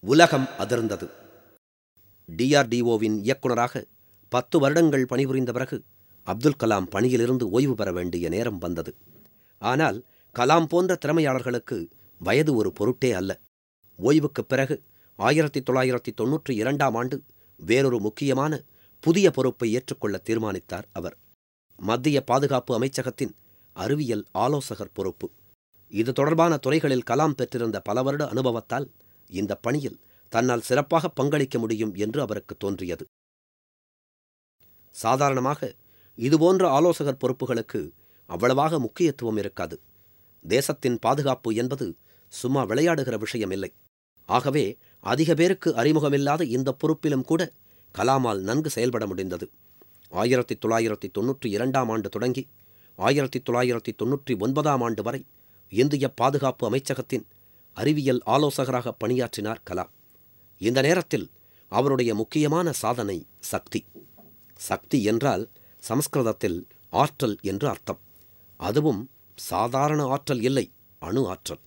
உலகம் அதிர்ந்தது டிஆர்டிஓவின் இயக்குனராக பத்து வருடங்கள் பணிபுரிந்த பிறகு அப்துல் கலாம் பணியிலிருந்து ஓய்வு பெற வேண்டிய நேரம் வந்தது ஆனால் கலாம் போன்ற திறமையாளர்களுக்கு வயது ஒரு பொருட்டே அல்ல ஓய்வுக்குப் பிறகு ஆயிரத்தி தொள்ளாயிரத்தி தொன்னூற்றி இரண்டாம் ஆண்டு வேறொரு முக்கியமான புதிய பொறுப்பை ஏற்றுக்கொள்ள தீர்மானித்தார் அவர் மத்திய பாதுகாப்பு அமைச்சகத்தின் அறிவியல் ஆலோசகர் பொறுப்பு இது தொடர்பான துறைகளில் கலாம் பெற்றிருந்த பல வருட அனுபவத்தால் இந்த பணியில் தன்னால் சிறப்பாக பங்களிக்க முடியும் என்று அவருக்கு தோன்றியது சாதாரணமாக இதுபோன்ற ஆலோசகர் பொறுப்புகளுக்கு அவ்வளவாக முக்கியத்துவம் இருக்காது தேசத்தின் பாதுகாப்பு என்பது சும்மா விளையாடுகிற விஷயமில்லை ஆகவே அதிக பேருக்கு அறிமுகமில்லாத இந்த பொறுப்பிலும் கூட கலாமால் நன்கு செயல்பட முடிந்தது ஆயிரத்தி தொள்ளாயிரத்தி தொன்னூற்றி இரண்டாம் ஆண்டு தொடங்கி ஆயிரத்தி தொள்ளாயிரத்தி தொன்னூற்றி ஒன்பதாம் ஆண்டு வரை இந்திய பாதுகாப்பு அமைச்சகத்தின் அறிவியல் ஆலோசகராக பணியாற்றினார் கலாம் இந்த நேரத்தில் அவருடைய முக்கியமான சாதனை சக்தி சக்தி என்றால் சமஸ்கிருதத்தில் ஆற்றல் என்று அர்த்தம் அதுவும் சாதாரண ஆற்றல் இல்லை அணு ஆற்றல்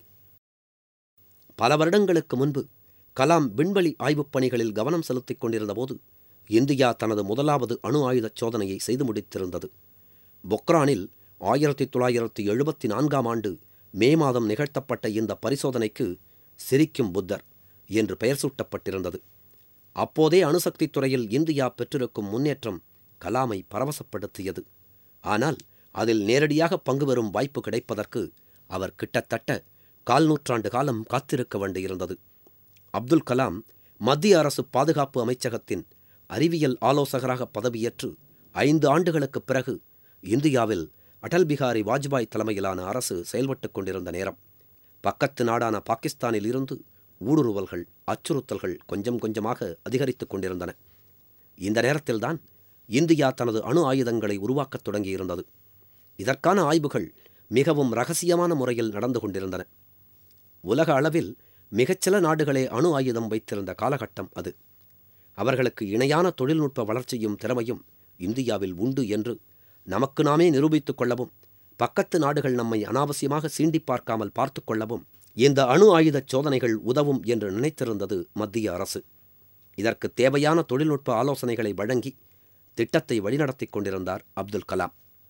பல வருடங்களுக்கு முன்பு கலாம் விண்வெளி ஆய்வுப் பணிகளில் கவனம் செலுத்திக் கொண்டிருந்தபோது இந்தியா தனது முதலாவது அணு ஆயுதச் சோதனையை செய்து முடித்திருந்தது பொக்ரானில் ஆயிரத்தி தொள்ளாயிரத்தி எழுபத்தி நான்காம் ஆண்டு மே மாதம் நிகழ்த்தப்பட்ட இந்த பரிசோதனைக்கு சிரிக்கும் புத்தர் என்று பெயர் சூட்டப்பட்டிருந்தது அப்போதே அணுசக்தி துறையில் இந்தியா பெற்றிருக்கும் முன்னேற்றம் கலாமை பரவசப்படுத்தியது ஆனால் அதில் நேரடியாக பங்கு பெறும் வாய்ப்பு கிடைப்பதற்கு அவர் கிட்டத்தட்ட கால் நூற்றாண்டு காலம் காத்திருக்க வேண்டியிருந்தது அப்துல் கலாம் மத்திய அரசு பாதுகாப்பு அமைச்சகத்தின் அறிவியல் ஆலோசகராக பதவியேற்று ஐந்து ஆண்டுகளுக்குப் பிறகு இந்தியாவில் அடல் பிகாரி வாஜ்பாய் தலைமையிலான அரசு செயல்பட்டுக் கொண்டிருந்த நேரம் பக்கத்து நாடான பாகிஸ்தானில் இருந்து ஊடுருவல்கள் அச்சுறுத்தல்கள் கொஞ்சம் கொஞ்சமாக அதிகரித்துக் கொண்டிருந்தன இந்த நேரத்தில்தான் இந்தியா தனது அணு ஆயுதங்களை உருவாக்கத் தொடங்கியிருந்தது இதற்கான ஆய்வுகள் மிகவும் ரகசியமான முறையில் நடந்து கொண்டிருந்தன உலக அளவில் மிகச்சில நாடுகளே அணு ஆயுதம் வைத்திருந்த காலகட்டம் அது அவர்களுக்கு இணையான தொழில்நுட்ப வளர்ச்சியும் திறமையும் இந்தியாவில் உண்டு என்று நமக்கு நாமே நிரூபித்துக் கொள்ளவும் பக்கத்து நாடுகள் நம்மை அனாவசியமாக சீண்டி பார்க்காமல் பார்த்து கொள்ளவும் இந்த அணு ஆயுதச் சோதனைகள் உதவும் என்று நினைத்திருந்தது மத்திய அரசு இதற்கு தேவையான தொழில்நுட்ப ஆலோசனைகளை வழங்கி திட்டத்தை வழிநடத்திக் கொண்டிருந்தார் அப்துல் கலாம்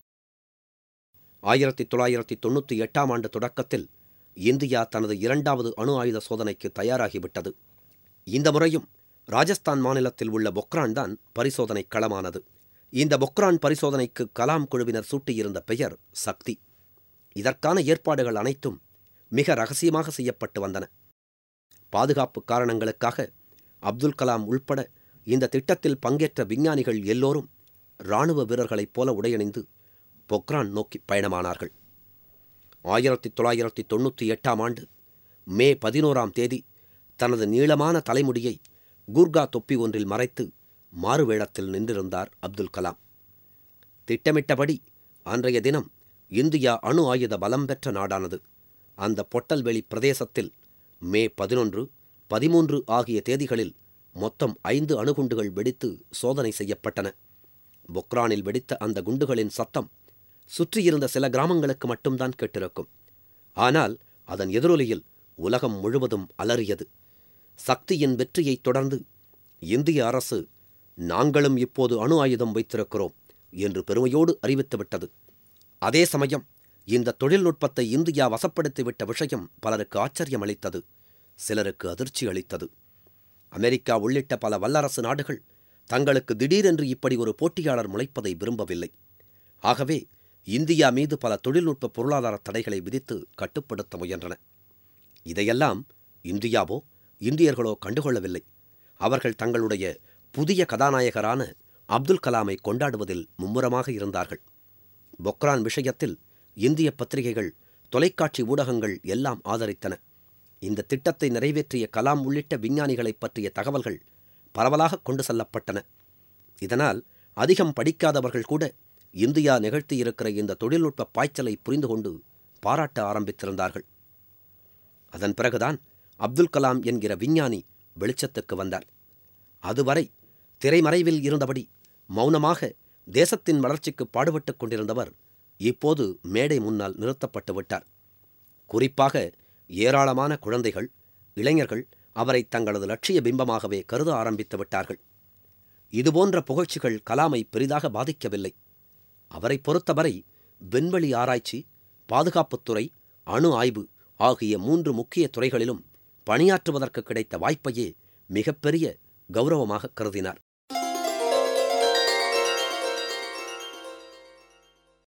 ஆயிரத்தி தொள்ளாயிரத்தி தொண்ணூற்றி எட்டாம் ஆண்டு தொடக்கத்தில் இந்தியா தனது இரண்டாவது அணு ஆயுத சோதனைக்கு தயாராகிவிட்டது இந்த முறையும் ராஜஸ்தான் மாநிலத்தில் உள்ள பொக்ரான் தான் பரிசோதனை களமானது இந்த பொக்ரான் பரிசோதனைக்கு கலாம் குழுவினர் சூட்டியிருந்த பெயர் சக்தி இதற்கான ஏற்பாடுகள் அனைத்தும் மிக ரகசியமாக செய்யப்பட்டு வந்தன பாதுகாப்பு காரணங்களுக்காக அப்துல் கலாம் உள்பட இந்த திட்டத்தில் பங்கேற்ற விஞ்ஞானிகள் எல்லோரும் இராணுவ வீரர்களைப் போல உடையணிந்து பொக்ரான் நோக்கி பயணமானார்கள் ஆயிரத்தி தொள்ளாயிரத்தி தொண்ணூற்றி எட்டாம் ஆண்டு மே பதினோராம் தேதி தனது நீளமான தலைமுடியை கூர்கா தொப்பி ஒன்றில் மறைத்து மாறுவேடத்தில் நின்றிருந்தார் அப்துல் கலாம் திட்டமிட்டபடி அன்றைய தினம் இந்தியா அணு ஆயுத பலம் பெற்ற நாடானது அந்த பொட்டல்வெளி பிரதேசத்தில் மே பதினொன்று பதிமூன்று ஆகிய தேதிகளில் மொத்தம் ஐந்து அணுகுண்டுகள் வெடித்து சோதனை செய்யப்பட்டன பொக்ரானில் வெடித்த அந்த குண்டுகளின் சத்தம் சுற்றியிருந்த சில கிராமங்களுக்கு மட்டும்தான் கேட்டிருக்கும் ஆனால் அதன் எதிரொலியில் உலகம் முழுவதும் அலறியது சக்தியின் வெற்றியைத் தொடர்ந்து இந்திய அரசு நாங்களும் இப்போது அணு ஆயுதம் வைத்திருக்கிறோம் என்று பெருமையோடு அறிவித்துவிட்டது அதே சமயம் இந்த தொழில்நுட்பத்தை இந்தியா வசப்படுத்திவிட்ட விஷயம் பலருக்கு ஆச்சரியம் அளித்தது சிலருக்கு அதிர்ச்சி அளித்தது அமெரிக்கா உள்ளிட்ட பல வல்லரசு நாடுகள் தங்களுக்கு திடீரென்று இப்படி ஒரு போட்டியாளர் முளைப்பதை விரும்பவில்லை ஆகவே இந்தியா மீது பல தொழில்நுட்ப பொருளாதார தடைகளை விதித்து கட்டுப்படுத்த முயன்றன இதையெல்லாம் இந்தியாவோ இந்தியர்களோ கண்டுகொள்ளவில்லை அவர்கள் தங்களுடைய புதிய கதாநாயகரான அப்துல் கலாமை கொண்டாடுவதில் மும்முரமாக இருந்தார்கள் பொக்ரான் விஷயத்தில் இந்திய பத்திரிகைகள் தொலைக்காட்சி ஊடகங்கள் எல்லாம் ஆதரித்தன இந்த திட்டத்தை நிறைவேற்றிய கலாம் உள்ளிட்ட விஞ்ஞானிகளைப் பற்றிய தகவல்கள் பரவலாக கொண்டு செல்லப்பட்டன இதனால் அதிகம் படிக்காதவர்கள் கூட இந்தியா நிகழ்த்தியிருக்கிற இந்த தொழில்நுட்ப பாய்ச்சலை புரிந்து கொண்டு பாராட்ட ஆரம்பித்திருந்தார்கள் அதன் பிறகுதான் அப்துல் கலாம் என்கிற விஞ்ஞானி வெளிச்சத்துக்கு வந்தார் அதுவரை திரைமறைவில் இருந்தபடி மௌனமாக தேசத்தின் வளர்ச்சிக்கு பாடுபட்டுக் கொண்டிருந்தவர் இப்போது மேடை முன்னால் நிறுத்தப்பட்டு விட்டார் குறிப்பாக ஏராளமான குழந்தைகள் இளைஞர்கள் அவரை தங்களது லட்சிய பிம்பமாகவே கருத ஆரம்பித்து விட்டார்கள் இதுபோன்ற புகழ்ச்சிகள் கலாமை பெரிதாக பாதிக்கவில்லை அவரை பொறுத்தவரை விண்வெளி ஆராய்ச்சி பாதுகாப்புத்துறை அணு ஆய்வு ஆகிய மூன்று முக்கிய துறைகளிலும் பணியாற்றுவதற்கு கிடைத்த வாய்ப்பையே மிகப்பெரிய கௌரவமாக கருதினார்